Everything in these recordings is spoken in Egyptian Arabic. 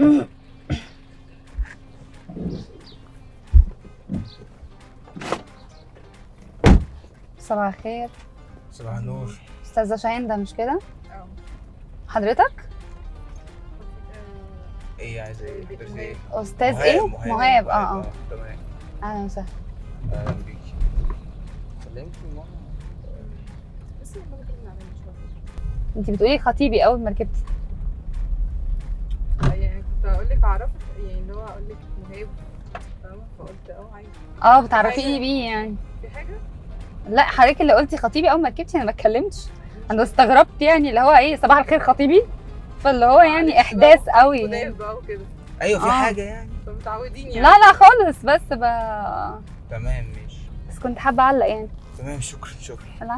صباح الخير صباح النور استاذه شاهين ده مش كده اه حضرتك ايه عايزه ايه حضرتك ايه استاذ ايه مهاب اه اه تمام اهلا وسهلا اهلا بيكي كلمتي ماما بس المره اللي كنا عاملين شويه انت بتقولي خطيبي اول ما ركبتي يعني كنت اقول لك اعرفك يعني اللي هو اقول لك مهاب فاهمه فقلت اه عادي اه بتعرفيني بيه يعني في حاجه لا حضرتك اللي قلتي خطيبي اول ما ركبتي انا ما اتكلمتش انا استغربت يعني اللي هو ايه صباح الخير خطيبي فاللي هو يعني معلش احداث بقى، قوي ودايب يعني. بقى وكده ايوه في آه. حاجه يعني فمتعودين يعني لا لا خالص بس ب... تمام ماشي بس كنت حابه اعلق يعني تمام شكرا شكرا لا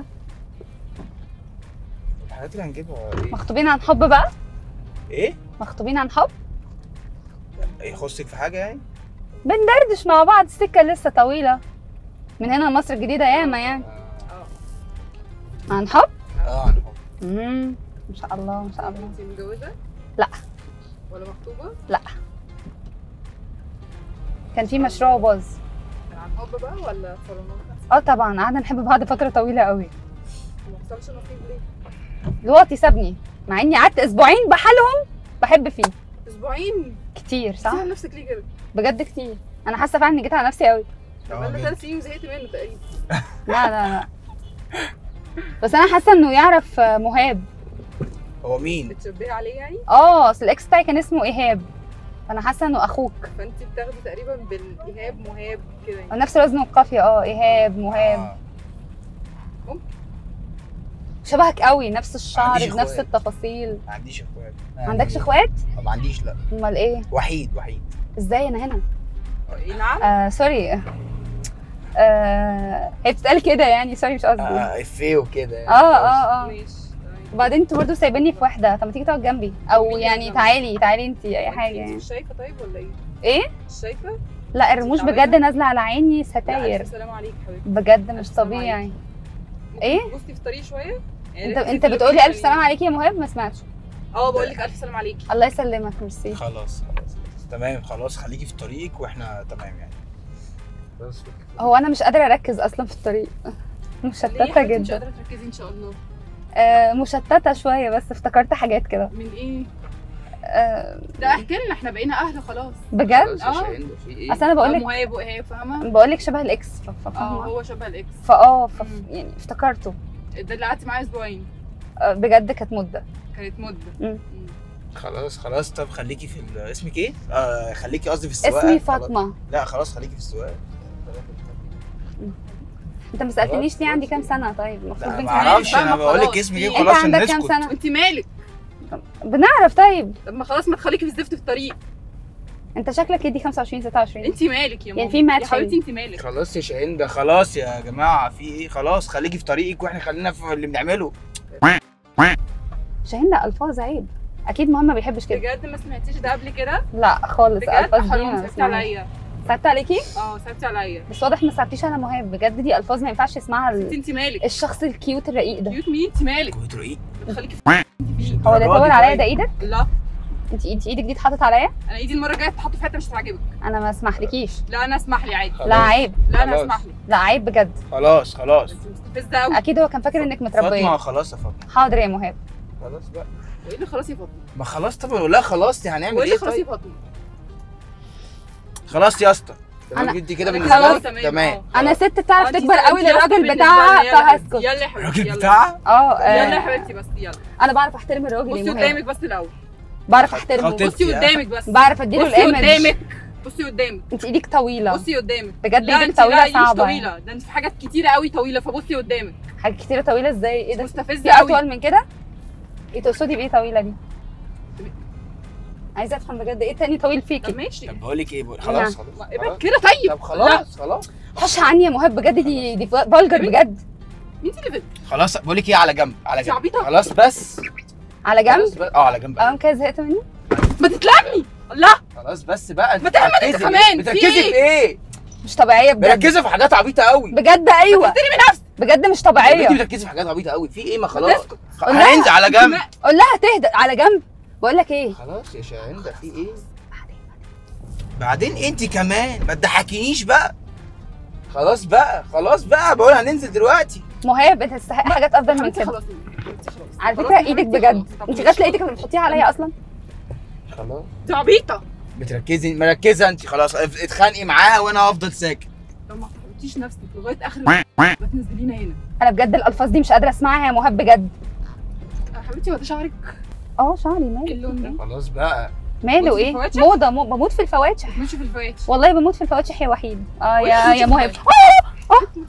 الحاجات اللي هنجيبها ايه مخطوبين عن حب بقى ايه مخطوبين عن حب يخصك في حاجه يعني بندردش مع بعض السكه لسه طويله من هنا لمصر الجديده ياما يعني اه عن حب اه عن حب امم ما شاء الله ما شاء الله انت متجوزه لا. ولا مخطوبه لا كان في مشروع باظ كان عن حب بقى ولا صالونات اه طبعا قعدنا نحب بعض فتره طويله قوي وما حصلش نصيب ليه دلوقتي سابني مع اني قعدت اسبوعين بحالهم بحب فيه اسبوعين كتير صح صح نفسك ليه كده بجد كتير انا حاسه فعلا اني جيت على نفسي قوي اه بقالنا جدا. ثلاث سنين وزهقت منه تقريبا لا لا لا بس انا حاسه انه يعرف آه، مهاب هو مين بتشبهي عليه يعني اه اصل الاكس بتاعي كان اسمه ايهاب فانا حاسه انه اخوك فانت بتاخدي تقريبا بالايهاب مهاب كده يعني نفس الوزن والقافيه اه ايهاب مهاب آه. شبهك قوي نفس الشعر عنديش بنفس إخوات. التفاصيل ما عنديش اخوات ما عندكش اخوات ما عنديش لا امال ايه وحيد وحيد ازاي انا هنا ايه نعم آه سوري آه هي بتتقال كده يعني سوري مش قصدي اه آه افيه وكده يعني. اه اه ماشي تمام. وبعدين انتوا برضه سايبيني في وحده طب ما تيجي تقعد جنبي او مين يعني جنبك؟ تعالي تعالي انت اي انت- حاجه انت يعني مش شايفه طيب ولا ايه؟ ايه مش شايفه؟ لا الرموش تعبانة؟ بجد نازله على عيني لا ستاير الف سلام عليك حبيبتي بجد مش ألف سلام طبيعي عليك. إيه؟ ممكن تبصي في الطريق شويه يعني انت ركزي انت في اللوكيشن بتقولي الف سلام يعني. عليكي يا مهاب ما سمعتش اه بقول لك الف سلام عليكي الله يسلمك ميرسي خلاص خلاص خلاص. تمام خلاص خليكي في طريقك واحنا تمام يعني بس هو انا مش قادره اركز اصلا في الطريق ليه يا مشتته حبيبتي مش جدا قادره تركزي ان شاء الله آه مشتته شويه بس افتكرت حاجات كده من ايه؟ آه لا احكي لنا احنا بقينا اهل خلاص بجد خلاص يا آه. شاهين ده في ايه اصل انا بقول لك مهاب وايهاب فاهمه؟ بقول لك شبه الاكس ف- ف- اه فاهمه هو شبه الاكس فاه ف- مم. يعني افتكرته ده اللي قعدتي معاه اسبوعين آه بجد كانت مده كانت مده مم. مم. خلاص خلاص طب خليكي في ال- اسمك ايه؟ آه خليكي قصدي في السواقه اسمي خلاص. فاطمه لا خلاص خليكي في السواقه انت ما سالتنيش ليه عندي كام سنه طيب المفروض لا بنت ما اعرفش بقى، انا ما بقول لك خلاص. اسمك ايه انت انت وخلاص عشان عندك كام نسكت سنه انت مالك؟ بنعرف طيب طب ما خلاص ما تخليكي في الزفت في الطريق انت شكلك يدي 25 26 انت مالك يا ماما يعني في matching. يا حبيبتي انت مالك خلاص يا شاهين ده خلاص يا جماعه في ايه خلاص خليكي في طريقك واحنا خلينا في اللي بنعمله شاهين ده الفاظ عيب اكيد مهم ما بيحبش كده بجد ما سمعتيش ده قبل كده لا خالص بجد الفاظ دي حرام ما صعبتي بسمعهاش. عليا صعبت عليكي اه صعبتي عليا بس واضح ما صعبتيش على مهاب بجد دي الفاظ ما ينفعش يسمعها انت ال- انت مالك الشخص الكيوت الرقيق ده كيوت مين انت مالك كنت رقيق خليكي في هو اللي طول عليا ده ايدك لا انت انت ايدك دي اتحطت عليا انا ايدي المره الجايه تحط في حته مش هتعجبك انا ما اسمحلكيش لا انا اسمح لي عادي خلاص. لا عيب لا انا خلاص. اسمح لي لا عيب بجد خلاص خلاص انت مستفزه قوي اكيد هو كان فاكر انك فاطمه متربيه خلاص يا فاطمه حاضر يا مهاب خلاص بقى وايه اللي خلاص يا فاطمه ما خلاص طب لا خلاص دي هنعمل وايه ايه اللي خلاص يا طيب فاطمه خلاص يا اسطى أنا- تمام انت كده أنا بالنسبه خلاص لك تمام، تمام آه. انا خلاص. ست بتعرف آه، انت- تكبر انت قوي أصلاً للراجل بالنسبة بتاعها لي، يلا يا فهسكت حبيبتي، يلا يا حبيبتي الراجل يلا. بتاعها اه يلا يا آه، حبيبتي بس يلا انا بعرف احترم الراجل بصي يا مهاب قدامك بس الاول بعرف خط- احترمه خط- بصي يا. قدامك بس بعرف اديله بصي الايمج قدامك بصي قدامك انت ايدك طويله بصي قدامك بجد لا ايدك انت لا طويله ايدي مش صعبه طويله ده انت في حاجات كتيره قوي طويله فبصي قدامك حاجات كتيره طويله ازاي ايه ده مستفزه في قوي اطول من كده ايه تقصدي بايه طويله دي عايزه افهم بجد ايه تاني طويل طب فيكي ماشي طب بقول لك ايه بقول- خلاص ما- خلاص ابعد خلاص. كده طيب طب خلاص خلاص حش عني يا مهاب بجد دي دي فالجر بجد مين اللي بت- خلاص بقول لك ايه على جنب على انت جنب عبيطة؟ خلاص بس على خلاص جنب بس- اه على جنب اه كده زهقت مني ما تتلمي الله خلاص بس بقى ما تعمل انت بتركزي- كمان، في بتركزي ايه؟ في ايه؟ مش طبيعيه بجد مركزه في حاجات عبيطه قوي بجد ايوه بجد مش انت طبيعيه بتركزي في حاجات عبيطه قوي في ايه ما خلاص تسكت. خ- قول لها. هننزل على جنب ما- قول لها تهدى على جنب بقول لك ايه خلاص يا شاهين ده في ايه؟ بعدين انت كمان ما تضحكينيش بقى خلاص بقى خلاص بقى بقول هننزل دلوقتي مهاب انت تستحق حاجات افضل من حبيبتي كده خلاص حبيبتي خلاص على خلاص فكره يا ايدك حبيبتي بجد خلاص. طب انت مش- غاسله ايدك قبل ما تحطيها عليا اصلا خلاص انت عبيطه بتركزي مركزه انت خلاص اتخانقي معاها وانا هفضل ساكت لو ما حطيتيش نفسك لغايه اخر ما تنزلينا هنا انا بجد الالفاظ دي مش قادره اسمعها يا مهاب بجد يا حبيبتي هو ده شعرك اه شعري ايه ماله اللون ده خلاص بقى ماله بتموتي في ايه الفواكه؟ موضه مو- بموت في الفواكه ماشي في الفواكه والله بموت في الفواكه يا وحيد اه وإيه يا بتموتي يا في مهاب الفواكه؟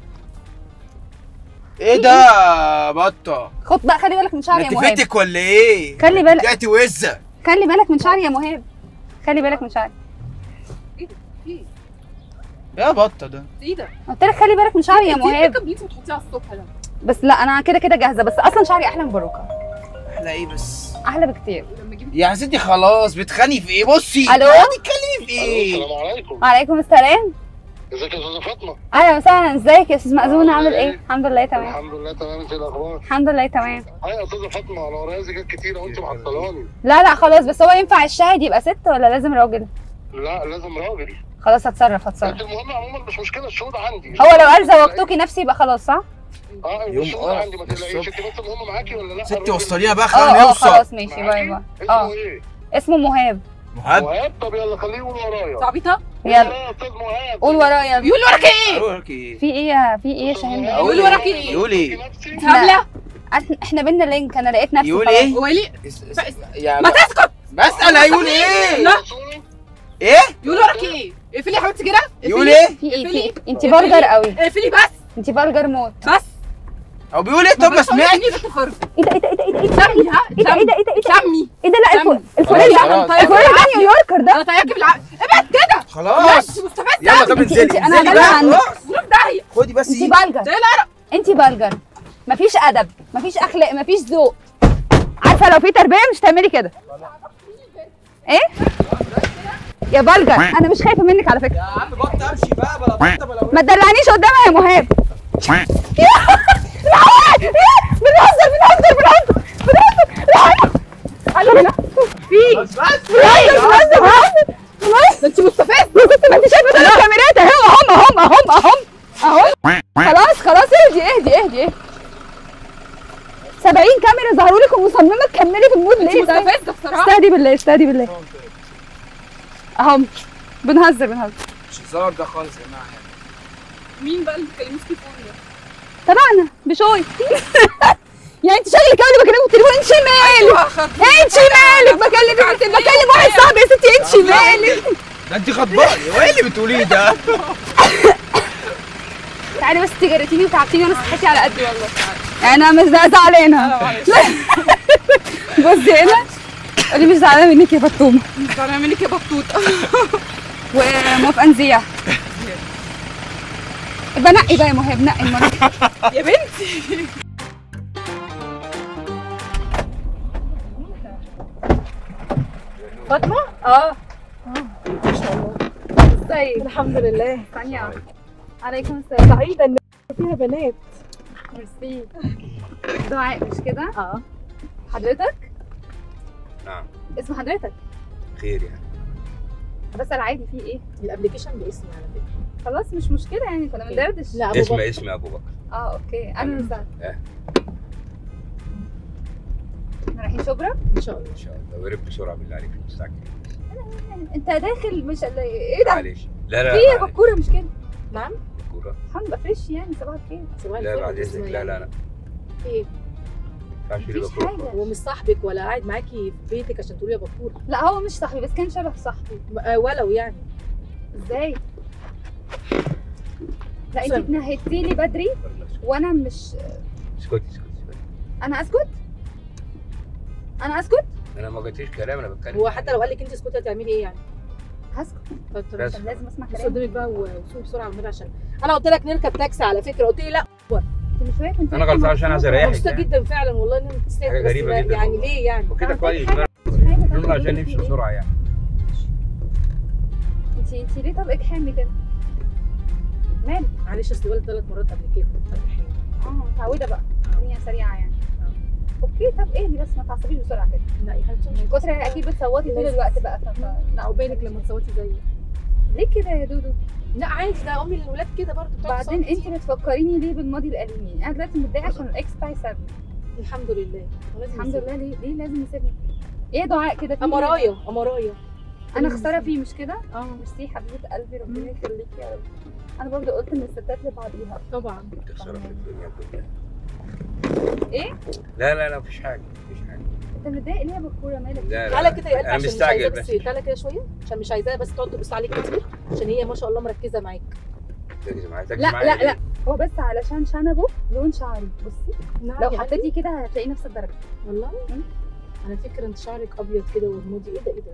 ايه ده يا بطه خد بقى خلي بالك من شعري يا انت مهاب فاتك ولا ايه خلي بالك رجعتي وزه خلي بالك من شعري يا مهاب خلي بالك من شعري ايه ده ايه يا بطه ده ايه ده قلت لك خلي بالك من شعري يا انت مهاب الميك اب اللي انت بتحطيه على الصبح ده بس لا انا كده كده جاهزه بس اصلا شعري احلى من باروكه احلى ايه بس احلى بكتير لما اجيب يا ستي خلاص بتخاني في ايه بصي الو بتتكلمي في ايه السلام عليكم وعليكم السلام ازيك يا استاذه فاطمه اهلا وسهلا ازيك يا استاذ مأذون عامل ايه الحمد لله تمام الحمد لله تمام انت إيه الاخبار الحمد لله تمام هاي يا استاذه فاطمه انا ورايا زكاة كتيره وانت معطلاني لا لا خلاص بس هو ينفع الشاهد يبقى ست ولا لازم راجل لا لازم راجل خلاص هتصرف هتصرف انت المهم عموما مش مشكله الشهود عندي هو لو قال زوجتوكي نفسي يبقى خلاص صح اه يوم الشهود اه عندي ما تقلقيش الصبح. انت بس المهم معاكي ولا لا ستي الراجل وصلينا بقى اه خلينا اه نوصل خلاص ماشي باي معاكي؟ باي اسمه اه ايه؟ اسمه مهاب مهاب مهاب طب يلا خليه يقول ورايا انت عبيطه يلا ورايا يا استاذ مهاب قول ورايا بيقول وراك ايه اقول لك ايه في ايه يا- في ايه يا شاهين ده؟ يقول وراك ايه؟ يقول ايه نفسي انت هبله إحنا- احنا بينا لينك انا لقيت نفسي يقول خلاص. ايه هو ليه اس- اس- يا ما تسكت بسأل هيقول ايه لا. ايه يقول وراك ايه اقفلي يا حبيبتي كده يقول ايه في ايه في ايه انت اقفلي. بلجر قوي اقفلي بس انت بلجر موت بس هو بيقول ايه طب ما سمعت سمعتني بتفرج ايه ده ايه ده ايه ده ايه ده سمي ها ايه ده ايه ده ايه ده ايه ده سمي ايه ده لا سمي. الفل الفلان خلاص، ده خلاص. الفلان ده نيويوركر ده انا طياكي بالعقل ابعد كده خلاص بس مستفز يلا طب انت- انزلي انت- انا انزلي هبلغ بقى عنك. خلاص روح داهيه خدي بس انت ايه بلجر زي العرق انت بلجر مفيش ادب مفيش اخلاق مفيش ذوق عارفه لو في تربيه مش تعملي كده ايه يا بلجر انا مش خايفه منك على فكره يا عم بطل امشي بقى بلا بطه بلا ما تدلعنيش قدامها يا مهاب الحقوني! بنهزر بنهزر بنهزر بنهزر الحقوني! في بس بس بنهزر بنهزر بنهزر خلاص ده انت مستفز يا ست ما انت شايفه ثلاث كاميرات اهو اهم اهم اهم اهم اهو خلاص خلاص اهدي اهدي اهدي اهدي 70 كاميرا ظهروا لك ومصممه تكملي في المود انت ليه طيب؟ مستفزه بصراحه استهدي بالله استهدي بالله اهم بنهزر بنهزر مش هزار ده خالص يا جماعه مين بقى اللي بيكلموك تليفون ده تبعنا بشوي يعني انت شغلك اول بكلمك التليفون انت مالك ايوه خدني انت مالك بكلم بكلم واحد صاحبي يا ستي انت مالك ده انت خطباني هو ايه اللي بتقوليه ده تعالي بس تجرتيني وتعبتيني وانا صحتي على قدي والله يعني انا مش زعلانه بصي هنا قولي مش زعلانه منك يا فطومه مش انا منك يا بطوطه وموافقه نزيع يبقى نقي بقى يا مهاب نقي المره دي. يا بنتي فاطمه اه ازيك الحمد لله ثانيه عليكم السلام سعيده ان فيها بنات ميرسي دعاء مش كده اه حضرتك نعم اسم حضرتك خير يعني بسأل عادي في ايه الابلكيشن باسمي على فكره خلاص مش مشكله يعني كنا بندردش لا ابو اسم بكر اسم ابو بكر اه اوكي انا وسهلا اه. احنا رايحين شبرا ان شاء الله ان شاء الله ورب بسرعه بالله عليك مستعجل انت داخل مش ايه ده معلش لا لا في ايه يا معلش. بكوره مش كده نعم كورة. الحمد لله فريش يعني صباح الخير صباح لا الفل بعد اسمه اذنك لا لا لا في ايه ما ينفعش يبقى مفيش كورة. حاجه هو مش صاحبك ولا قاعد معاكي في بيتك عشان تقولي يا بكور لا هو مش صاحبي بس كان شبه صاحبي آه، ولو يعني ازاي لا انت سم. اتنهدتي لي بدري وانا مش اسكتي اسكتي اسكتي انا اسكت انا اسكت انا ما قلتليش كلام انا بتكلم هو حتى لو قال لك انت اسكتي هتعملي ايه يعني هسكت طب طب بس. طب لازم اسمع بص كلام قدامك بقى وسوق بسرعه والنبي عشان انا قلت لك نركب تاكسي على فكره قلت لي لا انت مش واقف انت انا غلطان عشان عايز اريحك مبسوطه يعني. جدا فعلا والله ان انت تستاهل حاجة بس غريبة لا- جدا يعني والله. ليه يعني وكده أنا كويس حاجة- نقول حاجة عشان نمشي بسرعه يعني انت انت ليه طبقك حامي كده مالك معلش اصل ولد ثلاث مرات قبل كده فرحين. اه متعوده بقى الدنيا سريعه يعني اوكي طب اهدي بس ما تعصبيش بسرعه كده لا يا حبيبتي مش من كتر اكيد بتصوتي طول الوقت بقى ف... ف- لا عقبالك لما تصوتي زيي ليه كده يا دودو لا عادي ده امي الولاد كده برضه بتقعد بعدين تصوت انت بتفكريني ليه بالماضي الاليم يعني انا دلوقتي متضايقه عشان الاكس بتاعي سابني الحمد لله ولازم الحمد يسيبك. لله ليه ليه لازم يسيبني ايه دعاء كده فيه؟ امرايا امرايا انا خساره فيه مش كده اه ميرسي حبيبه قلبي ربنا يخليكي يا رب انا برضو قلت ان الستات لبعضيها طبعا تخسر في الدنيا كلها ايه لا لا لا مفيش حاجه مفيش حاجه انت متضايق ليه يا بكوره مالك لا لا تعالى كده يا قلبي انا عشان مش عايزاه مستعجل بس بس تعالى كده شويه عشان مش عايزاها بس تقعد تبص عليك كتير عشان هي ما شاء الله مركزه معاك تركز معايا تركز لا معايا لا لا هو بس علشان شنبه لون شعري بصي نعم لو يا حطيتي قلبي. كده هتلاقيه نفس الدرجه والله مم. على فكره انت شعرك ابيض كده ورمودي ايه ده ايه ده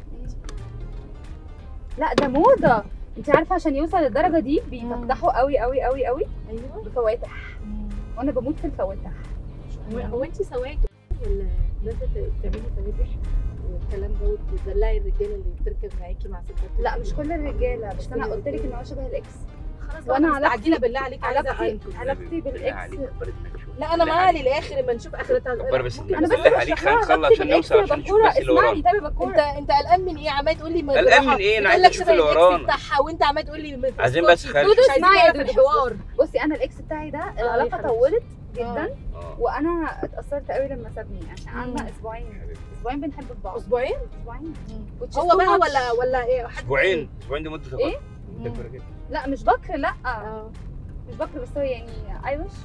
لا ده موضه انت عارفه عشان يوصل للدرجه دي بيفتحوا قوي قوي قوي قوي ايوه بفواتح وانا بموت في الفواتح هو- هو انت سواك ولا لازم تعملي فواتح والكلام ده وتدلعي الرجاله اللي بتركب معاكي مع ستات لا مش كل الرجاله بس مش انا كل قلت لك الرجالة. ان هو شبه الاكس خلاص وأنا وانا علاقتي- مستعجله بالله عليك عايزه علاقتي أنقذ. علاقتي بالله بالاكس عليك، كبر دماغك شوية. لا انا بالله مالي عليك. الاخر لما نشوف اخرتها كبر بس ممكن انا بالله بس عليك، بشرح لها خلينا نخلص علاقتي عشان بالإكس نوصل يا عشان نشوف بكورة. بس اللي اسمعي ورانا. طيب يا بكورة. انت انت قلقان من ايه عمال تقول لي ما- قلقان بالراحة. من إيه؟ أنا بتقول عايز لك أشوف شبه اللي الإكس ورانا. بتاعها وانت عمال تقول لي ما عايزين تسكتش. بس خلي- مش دودو عايزين اسمعي يا نعرف دودو الحوار بصي انا الاكس بتاعي ده يا العلاقه حبيبتي. طولت جدا اه وانا اتاثرت قوي لما سابني عشان قعدنا مم. اسبوعين حبيبتي. اسبوعين بنحب بعض اسبوعين اسبوعين Which is هو too بقى much. ولا ولا ايه حد اسبوعين اسبوعين دي مده إيه؟ مدة كبيرة جدا. لا مش بكر لا اه مش بكر بس هو يعني اي وش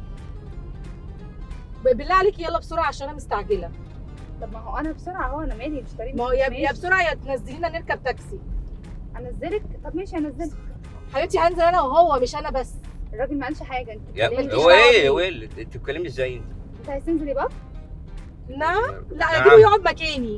ب- بالله عليك يلا بسرعه عشان انا مستعجله طب ما هو انا بسرعه اهو انا مالي مشتري ما هو يا يا بسرعه يا تنزلينا نركب تاكسي انزلك طب ماشي انزلك حبيبتي هنزل انا وهو مش انا بس الراجل ما قالش حاجه انت يا بتتكلمي- هو ايه هو ايه اللي- انت بتتكلمي ازاي انت؟ انت عايز تنزلي بقى نعم لا نعم. اجيبه يقعد مكاني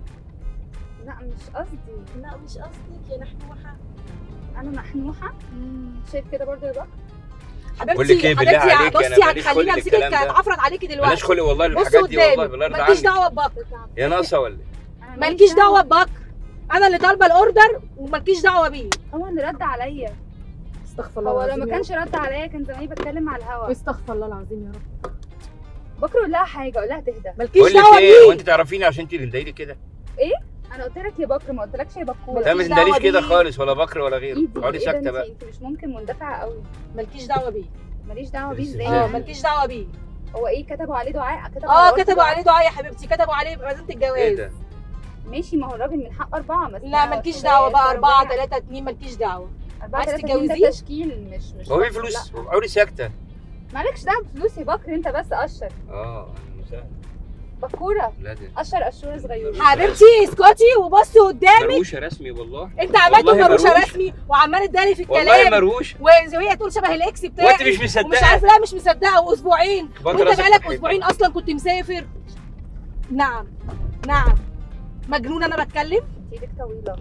لا مش قصدي لا مش قصدك يا نحنوحه انا محنوحه شايف كده برضه يا بقى بقول لك حبيبتي إيه، بالله حبيبتي عليك، أنا بصي ماليش هتخليني خلق امسكك للكلام ده. هتعفرج عليكي بلاش دلوقتي خلق والله بصي الحاجات دي والله قدامي بالله يرضى مالكيش عنك دعوه ببكر يا ناقصه ولا إيه؟ أنا مالكيش دعوه ببكر انا اللي طالبه الاوردر ومالكيش دعوه بيه هو اللي رد عليا استغفر الله هو لو العظيم ما يا كانش رد عليا كان زماني بتكلم على رب. الهوا استغفر الله العظيم يا رب بكره اقول لها حاجه اقول لها تهدى مالكيش بقول لك دعوه ايه بيه وانت تعرفيني عشان انت اللي مضايقني كده انا قلت لك يا بكر ما قلتلكش يا بكوره لا ما مالكيش تندليش دعوة كده بيه. خالص ولا بكر ولا غيره ايدي اقعدي ايه ده ساكته انت بقى انت مش ممكن مندفعه قوي مالكيش دعوه بيه ماليش دعوه بيه ازاي ازاي؟ اه يعني؟ مالكيش دعوه بيه هو ايه كتبوا عليه دعاء كتبوا اه على كتبوا عليه دعاء يا حبيبتي كتبوا عليه بمزنه ايه الجواز ده؟ ماشي ما هو الراجل من حق اربعه بس لا مالكيش دعوه بقى 4 3 2 مالكيش دعوه أربعة عايز تلاتة اتنين ده تتجوزيه؟ تشكيل مش مش هو في لا. فلوس اقعدي ساكته مالكش دعوه بفلوس يا بكر انت بس قشر اه اهلا وسهلا بكوره لا ده قشر قشوره صغيره حبيبتي اسكتي وبصي قدامي مروشه رسمي والله انت عمال والله تفروشه مروش. رسمي وعمال تداري في والله الكلام مروش وهي تقول شبه الاكس بتاعي وانت مش ومش مصدقه عارف لا مش مصدقه واسبوعين بطل وانت راسك بقالك في اسبوعين الحيطة. اصلا كنت مسافر نعم نعم مجنون انا بتكلم انت ايدك طويله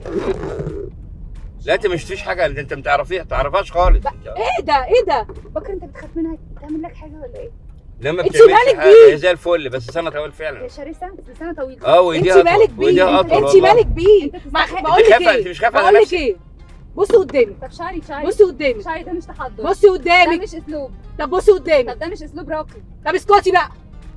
لا انت مش فيش حاجه اللي انت ما تعرفيها ما تعرفهاش خالص بقى- ايه ده ايه ده بكر انت بتخاف منها تعمل لك حاجه ولا ايه؟ لما انت بتعملش مالك حاجه بيه؟ هي زي الفل بس سنه طويل فعلا هي شرسه بس لسانها طويل اه انت وايديها مالك اطول وايديها بيه اطول انت والله. مالك بيه انت ما- تستحق. بقول انت لك خايفه ايه انت مش خايفه على بقول لك نفسك ايه بصي قدامي طب شعري شعري بصي قدامي شعري ده مش تحضر بصي ده قدامك مش اسلوب طب بصي قدامي طب ده مش اسلوب راقي طب اسكتي بقى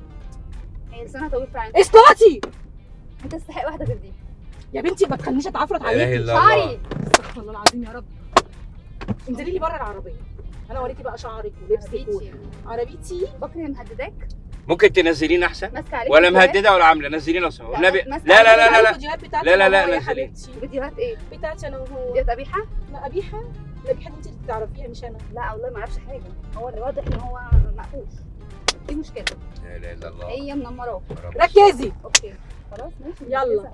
هي لسانها طويل فعلا اسكتي انت تستحق واحده غير دي يا بنتي ما تخلينيش اتعفرت لا اله عليكي الا الله شعري استغفر الله العظيم يا رب انزلي لي بره العربيه انا اوريكي بقى شعرك ولبسك عربيتي. عربيتي بكر هي مهدداك ممكن تنزلينا احسن ماسكه عليك ولا فيديوهات؟ مهدده ولا عامله نزلينا لو سمحت لا، والنبي ماسكة لا لا عليك لا لا لا الفيديوهات بتاعتي لا، لا، أنا لا، وهو يا نزلي. حبيبتي فيديوهات ايه؟ بتاعتي انا وهو فيديوهات قبيحه؟ لا قبيحه لا قبيحه دي انت اللي تعرفيها مش انا لا والله ما اعرفش حاجه هو اللي واضح ان هو مقفوش دي مشكله لا اله الا الله هي منمراه رب. ركزي اوكي خلاص ماشي يلا. مركزة.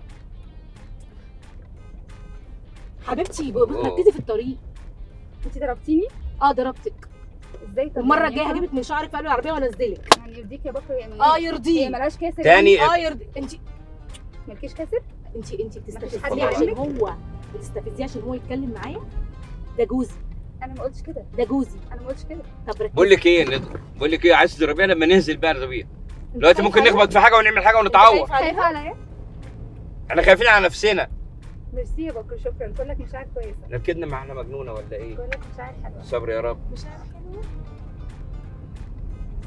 حبيبتي ب- أوه. بتركزي في الطريق انت ضربتيني اه ضربتك ازاي طب المره يعني الجايه ينفع؟ هجيبك من شعرك في قلب العربيه وانزلك يعني يرضيك يا بكر هي من اه هي يرضيه ملهاش كاسر تاني يعني؟ اه يرضي انت مالكيش كاسر انت انت مفيش حد بتستفزيه عشان يعلمك؟ هو بتستفزيه عشان هو يتكلم معايا ده جوزي انا ما قلتش كده ده جوزي انا ما قلتش كده طب ركزي بقول لك ايه ند- بقول لك ايه عايز تضربيها لما ننزل بقى نضربيها انت دلوقتي خايف ممكن عليها؟ نخبط في حاجه ونعمل حاجه انت ونتعور خايف خايفه عليها؟ عليا احنا خايفين على نفسنا ميرسي يا بكر شكرا كلك مشاعر كويسه نكدنا معانا مجنونه ولا ايه كلك مشاعر حلوه صبر يا رب مش عارفه حلوه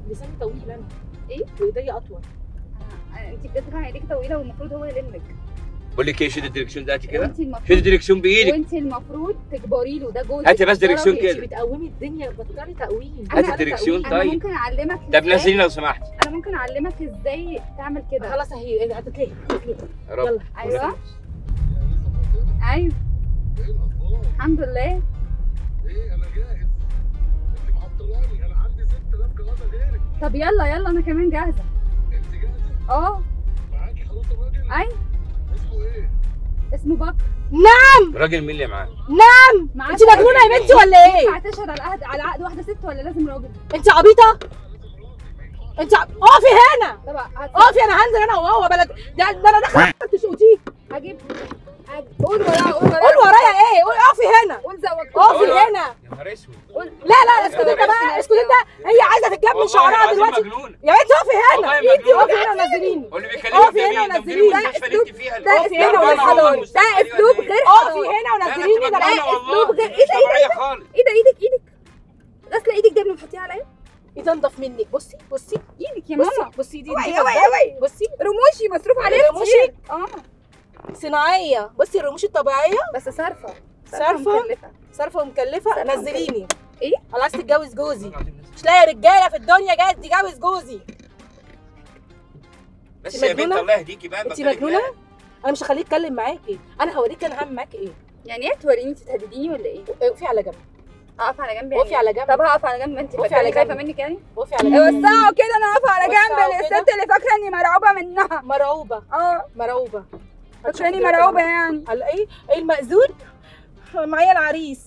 لساني طويل انا إيه؟ وايديا اطول انت بجد فعلا ايديك طويله والمفروض هو يلمك بقول لك ايه شد الدركسيون دلوقتي كده وانت شد المفروض الدركسيون بايدك وانت المفروض تجبري له ده جوزك هاتي بس دركسيون انت كده بتقومي الدنيا بطلي تقويم هاتي بطلي الدركسيون. تقويم. انا طيب. ممكن اعلمك طب ازاي نزلي لو سمحت انا ممكن اعلمك ازاي تعمل كده خلاص اهي هتتلهي هتتلهي يا رب يلا ايوه ايوه ايه الاخبار؟ الحمد لله ايه انا جاهز انت معطلاني انا عندي 6000 جوازه غيرك طب يلا يلا انا كمان جاهزه انت جاهزه؟ اه معاكي خلاص الراجل؟ ايوه اسمه ايه؟ اسمه بكر الراجل مين اللي معاه معاه انت مجنونه يا بنتي ولا ايه؟ ينفع تشهد على عقد على عقد واحده ست ولا لازم راجل انت عبيطه؟ انت ع- اقفي هنا طب هت- اقفي انا هنزل انا وهو بلد ده, ده انا داخله تشقطيك هجيب هجيب- قول ورايا قول ورايا قول ورايا ايه؟ قول اقفي هنا قول زوجت اقفي قول. هنا يا نهار اسود قول لا لا اسكت انت بقى اسكت انت هي عايزه تتجمل شعرها دلوقتي مجنون يا بنتي اقفي هنا والله انتي مجنون. اقفي هنا ونزليني واللي اقفي بيكلمك هنا ده مين؟ ده مدير ونزليني. المستشفى اللي انت فيها ده اقفي هنا اسلوب ونزليني. غير ده اسلوب غير اقفي حضاري. هنا ونزليني ده لا، انا اسلوب غير- ايه ده ايه ده خالص ايه ده ايدك ايدك غسله ايدك دي قبل ما تحطيها عليا ايدي انضف منك بصي بصي ايدك يا بصي ماما بصي دي اوعي دي اوعي ازاي؟ اوعي بصي رموشي مصروف عليها رموشي؟ كتير اه صناعيه بصي الرموش الطبيعيه بس صارفه صارفة؟ مكلفة. صارفه ومكلفه صارفة نزليني إيه؟ انا عايز تتجوز جوزي مش لاقي رجاله في الدنيا جايه تتجوز جوزي بس انت يا بنت مجنونة؟ الله يهديكي بقى انت بطلي مجنونه كلام. انا مش هخليه يتكلم معاكي انا هوريك انا هعمل معاكي ايه يعني ايه توريني انت تهدديني ولا ايه؟ اقفي على جنب اقف على جنب وقفي على جنب. طب هقف على جنب انت وقفي فاكره على اني خايفه جنب. منك يعني؟ وقفي على جنب وسعوا كده انا واقفه على جنب وسعوا كده. الست اللي فاكره اني مرعوبه منها مرعوبه اه مرعوبه فاكراني مرعوبه يعني على ايه ايه المأذون معايا العريس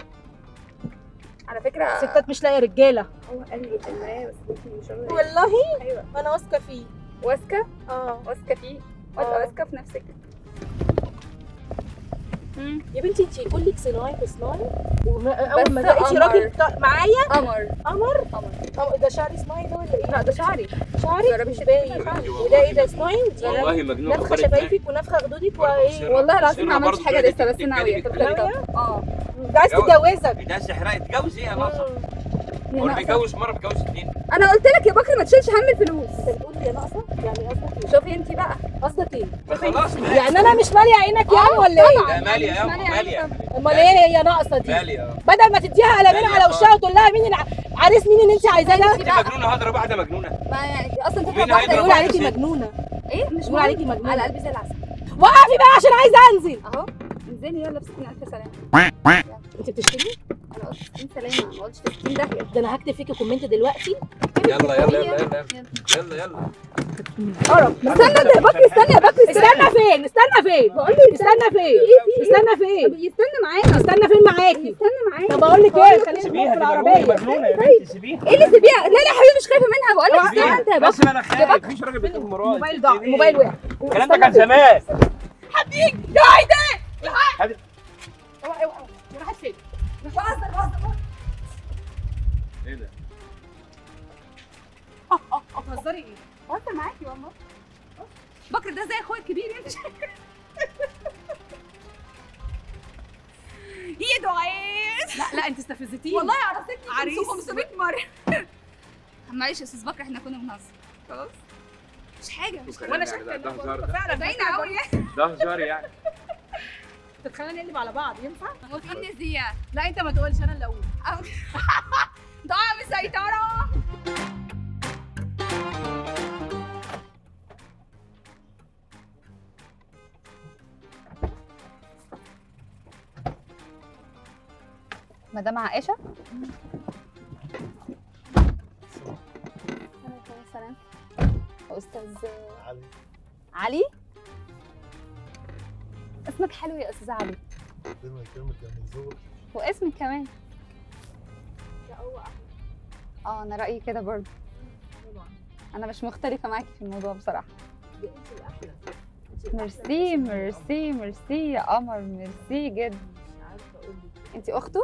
على فكره ستات مش لاقيه رجاله هو قال لي في المرايه بس انت مش واخدة بالك. والله ايوه انا واثقه فيه واثقه اه واثقه فيه ولا آه. واثقه في نفسك مم. يا بنتي انت كلك صناعي في صناعي اول ما بس لقيتي قمر. راجل ط- معايا قمر قمر قمر قمر ده شعري صناعي ده ولا ايه؟ لا ده شعري شعري جربي مش شدي باين شعري. وده ايه ده صناعي والله مجنون نفخه أخبارك إيه؟ شفايفك ونفخه خدودك برضه وايه سر. والله العظيم ما سر عملتش برضه حاجه كده لسه بس بتتكلمي ناويه في بالكلام. الخطه اه ده عايز تتجوزك ده سحراء اتجوز ايه يا ناقصه هي هو اللي ناقصة. بيتجوز مره بيتجوز اتنين انا قلت لك يا بكر ما تشيلش هم الفلوس انت بتقول يا ناقصه يعني قصدك ايه؟ شوفي انت بقى قصدك ايه؟ ما خلاص يعني انا مش ماليه عينك يعني ولا ايه؟ لا ماليه يا مش أم، مالية ماليه عينك. امال ايه هي ناقصه دي؟ ماليه اه بدل ما تديها قلمين مالية على وشها وتقول لها مين الع- عريس مين اللي انت عايزاه ده؟ انت مجنونه هضرب واحده مجنونه ما يعني اصلا ومين تضرب واحده هيضرب بيقول واحدة عليكي ست؟ مجنونه ايه مش بيقول مهم. عليكي مجنونة. على قلبي زي العسل وقفي بقى عشان عايزه انزل اهو انزلي يلا ب 60000 سلامه انت بتشتمي؟ انا قلت 60 سلامه ما قلتش 60 داهيه ده انا هكتب فيكي كومنت دلوقتي يلا يلا يلا يلا يلا يلا استنى انت يا بكر استنى يا بكر استنى فين؟ استنى فين؟ بقول لي استنى فين؟ استنى فين؟ يستنى معانا استنى فين معاكي؟ يستنى معانا طب اقول لك ايه؟ خلينا سيبيها نروح في دي العربيه مجنونه مجنونه يا بنتي سيبيها ايه اللي سيبيها لا لا يا حبيبي مش خايفه منها بقول لك استنى انت يا بس بكر ما انا خايف مفيش راجل بيتكلم مراد الموبايل ضاع الموبايل وقع الكلام ده كان زمان يا عايده اوعى اوعى راحت فين؟ بهزر بهزر ايه ده بتهزري ايه؟ بهزر معاكي والله بكر ده زي اخويا الكبير انت ايده عايز لا لا انت استفزتيني والله عرفتني عريس. 500 مره معلش يا استاذ بكر احنا كنا بنهزر خلاص مش حاجه مش حاجه وانا شايفه ده ان هزار هو ده. فعلا باينه قوي يعني ده هزار يعني تتخيلي نقلب على بعض ينفع؟ المفروض نزيها لا انت ما تقولش انا اللي اقول ضاع مسيطره مدام عائشة سلام أستاذ علي علي اسمك حلو يا أستاذ علي ربنا يكرمك يا منظور واسمك كمان اه انا رايي كده برضه انا مش مختلفه معاكي في الموضوع بصراحه ميرسي ميرسي ميرسي يا قمر ميرسي جدا مش عارفه اقول لك انت اخته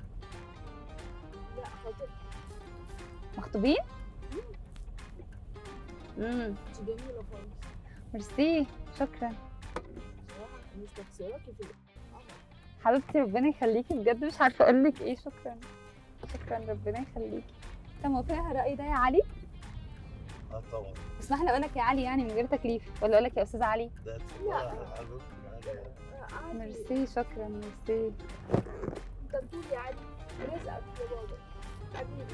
لا خاطر مخطوبين امم انت جميله خالص ميرسي شكرا بصراحه مستخسراكي في القمر حبيبتي ربنا يخليكي بجد مش عارفه اقول لك ايه شكرا شكرا ربنا يخليكي انت موافقه على الراي ده يا علي اه طبعا اسمح لي اقول لك يا علي يعني من غير تكليف ولا اقول لك يا استاذ علي ده اتفضل على الركن يعني ميرسي شكرا ميرسي انت بتقول يا علي رزقك يا بابا حبيبي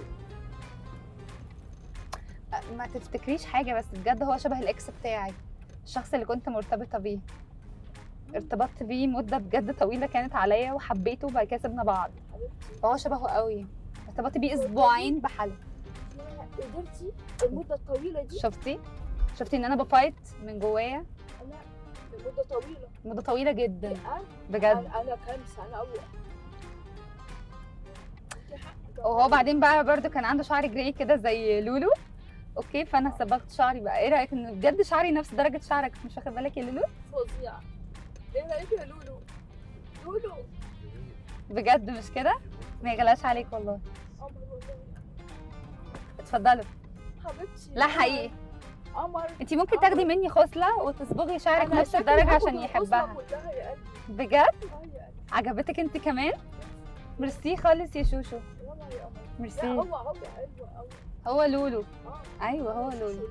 أه، ما تفتكريش حاجه بس بجد هو شبه الاكس بتاعي الشخص اللي كنت مرتبطه بيه ارتبطت بيه مده بجد طويله كانت عليا وحبيته وبعد كده سيبنا بعض حبيبتي فهو شبهه قوي ارتبطت بيه اسبوعين بحالة يا قدرتي المده الطويله دي شفتي شفتي ان انا بفايت من جوايا لا المده طويله مده طويله جدا انا بجد انا أنا كام سنه اول وهو بعدين بقى برضو كان عنده شعر جراي كده زي لولو اوكي فانا صبغت شعري بقى ايه رايك ان بجد شعري نفس درجه شعرك مش واخد بالك يا لولو فظيع ايه رايك يا لولو لولو بجد مش كده ما يغلاش عليك والله قمر والله اتفضلوا حبيبتي لا حقيقي قمر انت ممكن تاخدي مني خصله وتصبغي شعرك أنا نفس شكلي الدرجه هاخد عشان الخصلة يحبها كلها يا قلبي بجد اه يا قلبي عجبتك انت كمان ميرسي خالص يا شوشو والله يا قمر لا ميرسي هو هو ايوه هو هو لولو اه ايوه هو شوشو لولو ليه؟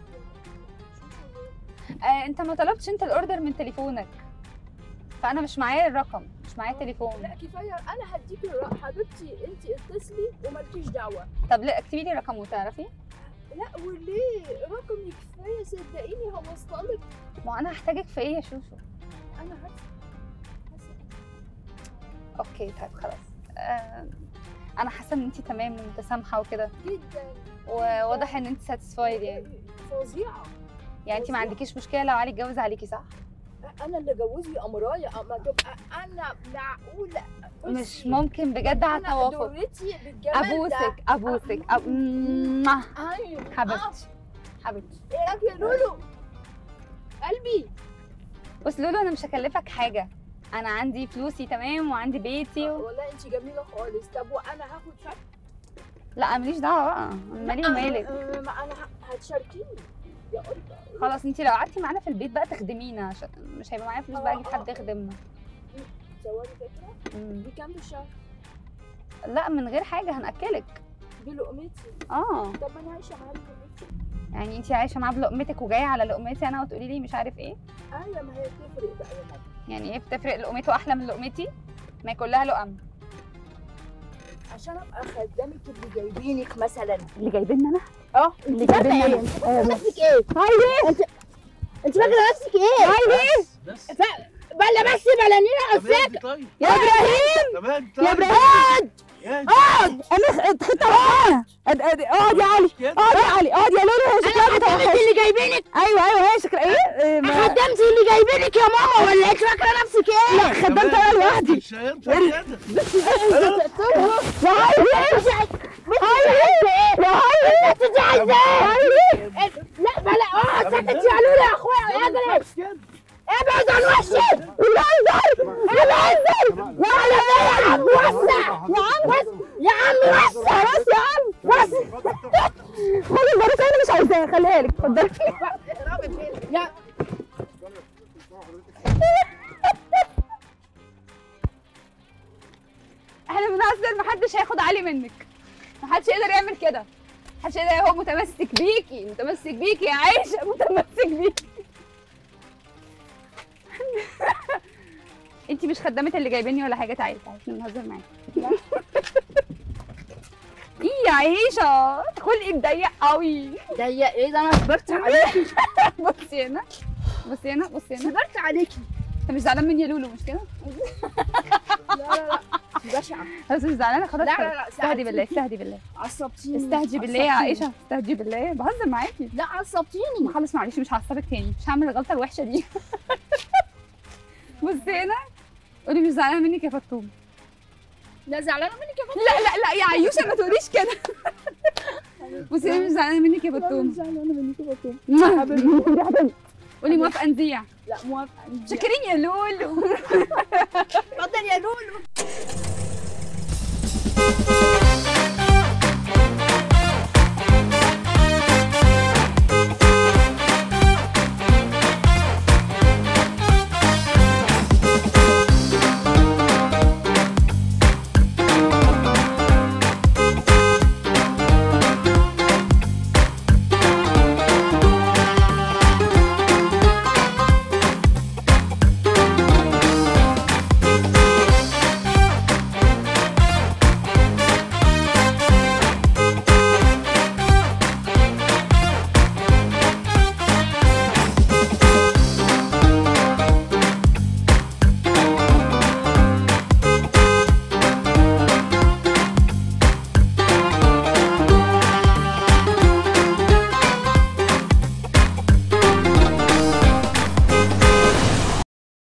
شوشو ليه؟ آه انت ما طلبتش انت الاوردر من تليفونك فانا مش معايا الرقم مش معايا لا تليفون كفايه انا هديك الرق حبيبتي انت اتصلي ومالكيش دعوه طب لا اكتبي لي رقم وتعرفي لا وليه رقمي كفايه صدقيني هوصلك ما انا هحتاجك في ايه يا شوشو انا هسأل هسأل. اوكي طيب خلاص آه انا حاسه ان انت تمام ومتسامحه وكده جدا وواضح ان انت ساتسفايد يعني فظيعه يعني انت ما فظيعة. عندكيش مشكله لو علي اتجوز عليكي صح انا اللي جوزني امرايا اما تبقى انا معقوله مش بصي، ممكن بجد على انا توافق دورتي بالجمال ده. ابوسك ابوسك أب... موah. ايوه آه. حبيبتي حبيبتي ايه رايك يا لولو قلبي بص لولو انا مش هكلفك حاجه انا عندي فلوسي تمام وعندي بيتي و... والله انت جميله خالص طب وانا هاخد شك لا ماليش دعوه بقى أنا مالي ومالك آه، ما انا ه- هتشاركيني يا قرطة خلاص انت لو قعدتي معانا في البيت بقى تخدمينا عشان مش هيبقى معايا فلوس بقى اجيب حد يخدمنا تصوري فكره مم. بكام في الشهر لا من غير حاجه هناكلك بلقمتي اه طب ما انا عايشه معاه بلقمتي يعني انت عايشه معاه بلقمتك وجايه على لقمتي انا وتقولي لي مش عارف ايه ايوه ما هي بتفرق بقى يا ماما يعني ايه بتفرق لقمته احلى من لقمتي ما هي كلها لقم عشان ابقى خدامك اللي جايبينك مثلا اللي جايبيننا انا اه اللي جايبيننا انا نفسك ايه؟ هاي انت انت فاكره نفسك ايه؟ بس بلا بس بلا نينا تمام طيب يا ابراهيم تمام يا طيب ابراهيم يا اقعد انا اتخدت معانا اقعد يا علي اقعد يا علي اقعد يا لولو هي شكلها بتوحش اللي جايبينك ايوه ايوه هي شكلها ايه إيه ما- خدامتي اللي جايبينك يا ماما ولا انت فاكره نفسك ايه؟ لا خدمت انا لوحدي مش هينفع كده يا علي يا علي انت عايزه ايه؟ لا بلا اقعد سكت يا لولو يا اخويا يا ادري كده ابعد عن وشي بنزل بنزل يا علي يا عم وسع يا عم يا عم وسع خلاص يا عم بس خد الباريس انا مش عايزاه خليها لك اتفضلي يا احنا بنهزر محدش هياخد علي منك محدش يقدر يعمل كده محدش يقدر هو متمسك بيكي متمسك بيكي يا عايشه متمسك بيكي انت مش خدامه اللي جايبيني ولا حاجه تعالي تعالي احنا بنهزر معاكي ايه يا عيشه خلقك ضيق قوي ضيق ايه ده انا صبرت عليكي بصي هنا بصي هنا بصي هنا صبرت عليكي انت مش زعلان مني يا لولو مش كده؟ لا لا لا بشعه خلاص مش زعلانه خلاص لا، خلاص. لا، لا، استهدي بالله استهدي بالله عصبتيني استهدي بالله يا عصبتيني. عائشه استهدي بالله بهزر معاكي لا عصبتيني خلاص معلش مش هعصبك تاني مش هعمل الغلطه الوحشه دي بصي هنا قولي مش زعلانه منك يا فطوم لا زعلانه منك يا فاطمه لا لا لا يا عيوشه ما تقوليش كده بصي هنا مش زعلانه منك يا لا، مش فطوم زعلانه منك يا فاطمه قولي موافقه نذيع لا موافقه شاكرين يا لولو اتفضل يا لولو